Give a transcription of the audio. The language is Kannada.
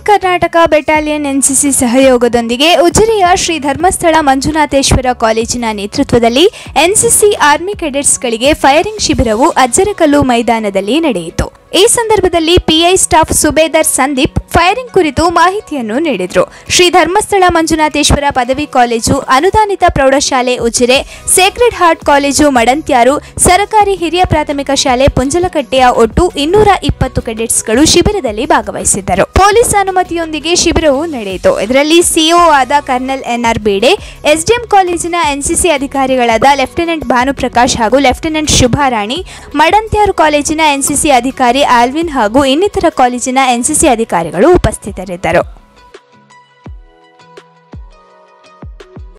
ಕರ್ನಾಟಕ ಬೆಟಾಲಿಯನ್ ಎನ್ಸಿಸಿ ಸಹಯೋಗದೊಂದಿಗೆ ಉಜಿರೆಯ ಶ್ರೀ ಧರ್ಮಸ್ಥಳ ಮಂಜುನಾಥೇಶ್ವರ ಕಾಲೇಜಿನ ನೇತೃತ್ವದಲ್ಲಿ ಎನ್ಸಿಸಿ ಆರ್ಮಿ ಕೆಡೆಟ್ಸ್ಗಳಿಗೆ ಫೈರಿಂಗ್ ಶಿಬಿರವು ಅಜ್ಜರಕಲ್ಲು ಮೈದಾನದಲ್ಲಿ ನಡೆಯಿತು ಈ ಸಂದರ್ಭದಲ್ಲಿ ಪಿಐ ಸ್ಟಾಫ್ ಸುಬೇದರ್ ಸಂದೀಪ್ ಫೈರಿಂಗ್ ಕುರಿತು ಮಾಹಿತಿಯನ್ನು ನೀಡಿದರು ಶ್ರೀ ಧರ್ಮಸ್ಥಳ ಮಂಜುನಾಥೇಶ್ವರ ಪದವಿ ಕಾಲೇಜು ಅನುದಾನಿತ ಪ್ರೌಢಶಾಲೆ Ujire sacred heart college Madantyaru ಸರಕಾರಿ ಹಿರಿಯ ಪ್ರಾಥಮಿಕ ಶಾಲೆ ಪುಂಜಲಕಟ್ಟೆಯ ಒಟ್ಟು ಇನ್ನೂರ ಇಪ್ಪತ್ತು ಕೆಡೆಟ್ಸ್ಗಳು ಶಿಬಿರದಲ್ಲಿ ಭಾಗವಹಿಸಿದ್ದರು ಪೊಲೀಸ್ ಅನುಮತಿಯೊಂದಿಗೆ ಶಿಬಿರವು ನಡೆಯಿತು ಇದರಲ್ಲಿ ಸಿಒ ಆದ ಕರ್ನಲ್ ಎನ್ಆರ್ ಬೇಡೆ ಎಸ್ಡಿಎಂ ಕಾಲೇಜಿನ ಎನ್ಸಿಸಿ ಅಧಿಕಾರಿಗಳಾದ ಲೆಫ್ಟಿನೆಂಟ್ ಭಾನುಪ್ರಕಾಶ್ ಹಾಗೂ ಲೆಫ್ಟಿನೆಂಟ್ ಶುಭಾರಾಣಿ ಮಡಂತ್ಯಾರು ಕಾಲೇಜಿನ ಎನ್ಸಿಸಿ ಅಧಿಕಾರಿ ಆಲ್ವಿನ್ ಹಾಗೂ ಇನ್ನಿತರ ಕಾಲೇಜಿನ ಎನ್ಸಿಸಿ ಅಧಿಕಾರಿಗಳು ಉಪಸ್ಥಿತರಿದ್ದರು